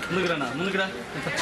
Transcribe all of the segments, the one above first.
ముందుకు రా ముందుకు రా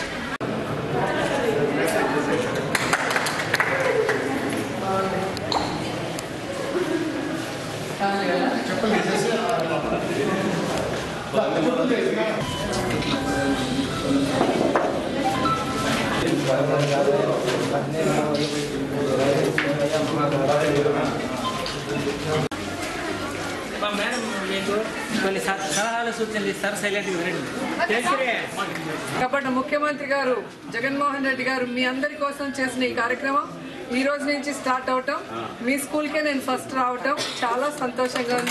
మా మేడం మీకు కొన్ని స- సలహాలు సూచనలు ఇస్తారు సైలెంట్గా వినండి తెలుసురే. కాబట్టి ముఖ్యమంత్రి గారు జగన్మోహన్ రెడ్డి గారు మీ అందరి కోసం చేసిన ఈ కార్యక్రమం ఈ రోజు నుంచి స్టార్ట్ అవటం మీ స్కూల్కే నేను ఫస్ట్ రావటం చాలా సంతోషంగా ఉంది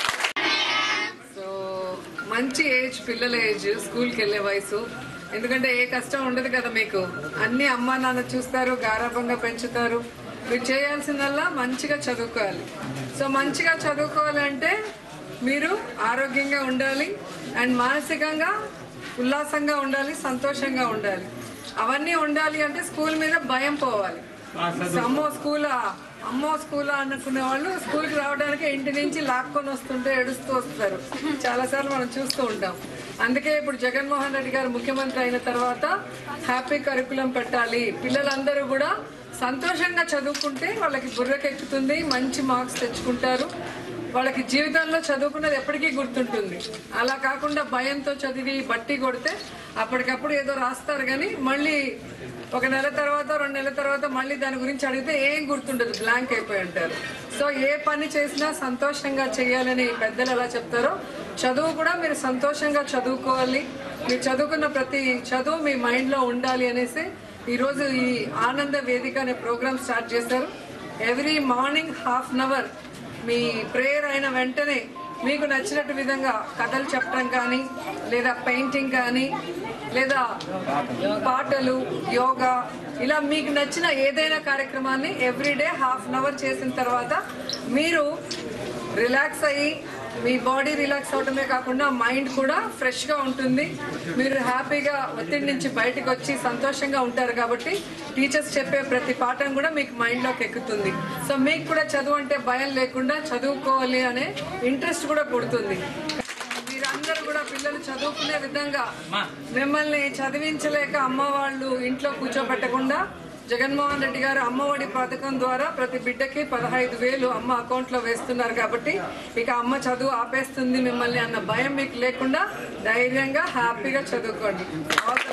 సో మంచి ఏజ్ పిల్లల ఏజ్ స్కూల్కి వెళ్ళే వయసు ఎందుకంటే ఏ కష్టం ఉండదు కదా మీకు అన్ని అమ్మా నాన్న చూస్తారు గారాభంగా పెంచుతారు మీరు చేయాల్సిందల్లా మంచిగా చదువుకోవాలి సో మంచిగా చదువుకోవాలంటే మీరు ఆరోగ్యంగా ఉండాలి అండ్ మానసికంగా ఉల్లాసంగా ఉండాలి సంతోషంగా ఉండాలి అవన్నీ ఉండాలి అంటే స్కూల్ మీద భయం పోవాలి అమ్మో స్కూలా అమ్మో స్కూలా అనుకునే వాళ్ళు స్కూల్కి రావడానికి ఇంటి నుంచి లాక్కొని వస్తుంటే ఏడుస్తూ వస్తారు చాలాసార్లు మనం చూస్తూ ఉంటాం అందుకే ఇప్పుడు జగన్మోహన్ రెడ్డి గారు ముఖ్యమంత్రి అయిన తర్వాత హ్యాపీ కరికులం పెట్టాలి పిల్లలందరూ కూడా సంతోషంగా చదువుకుంటే వాళ్ళకి బుర్రకెక్కుతుంది మంచి మార్క్స్ తెచ్చుకుంటారు వాళ్ళకి జీవితంలో చదువుకున్నది ఎప్పటికీ గుర్తుంటుంది అలా కాకుండా భయంతో చదివి బట్టి కొడితే అప్పటికప్పుడు ఏదో రాస్తారు కానీ మళ్ళీ ఒక నెల తర్వాత రెండు నెలల తర్వాత మళ్ళీ దాని గురించి అడిగితే ఏం గుర్తుండదు బ్లాంక్ అయిపోయి ఉంటారు సో ఏ పని చేసినా సంతోషంగా చేయాలని పెద్దలు ఎలా చెప్తారో చదువు కూడా మీరు సంతోషంగా చదువుకోవాలి మీరు చదువుకున్న ప్రతి చదువు మీ మైండ్లో ఉండాలి అనేసి ఈరోజు ఈ ఆనంద వేదిక అనే ప్రోగ్రామ్ స్టార్ట్ చేశారు every morning half an hour మీ ప్రేయర్ అయిన వెంటనే మీకు నచ్చినట్టు విధంగా కథలు చెప్పడం కానీ లేదా పెయింటింగ్ కానీ లేదా పాటలు యోగా ఇలా మీకు నచ్చిన ఏదైనా కార్యక్రమాన్ని ఎవ్రీడే హాఫ్ అన్ అవర్ చేసిన తర్వాత మీరు రిలాక్స్ అయ్యి మీ బాడీ రిలాక్స్ అవడమే కాకుండా మైండ్ కూడా ఫ్రెష్గా ఉంటుంది మీరు హ్యాపీగా ఒత్తిడి నుంచి బయటకు వచ్చి సంతోషంగా ఉంటారు కాబట్టి టీచర్స్ చెప్పే ప్రతి పాఠం కూడా మీకు మైండ్లోకి ఎక్కుతుంది సో మీకు కూడా చదువు అంటే భయం లేకుండా చదువుకోవాలి అనే ఇంట్రెస్ట్ కూడా పుడుతుంది మీరందరూ కూడా పిల్లలు చదువుకునే విధంగా మిమ్మల్ని చదివించలేక అమ్మ వాళ్ళు ఇంట్లో కూర్చోబెట్టకుండా జగన్మోహన్ రెడ్డి గారు అమ్మఒడి పథకం ద్వారా ప్రతి బిడ్డకి పదహైదు వేలు అమ్మ అకౌంట్లో వేస్తున్నారు కాబట్టి ఇక అమ్మ చదువు ఆపేస్తుంది మిమ్మల్ని అన్న భయం మీకు లేకుండా ధైర్యంగా హ్యాపీగా చదువుకోండి ఆల్ ద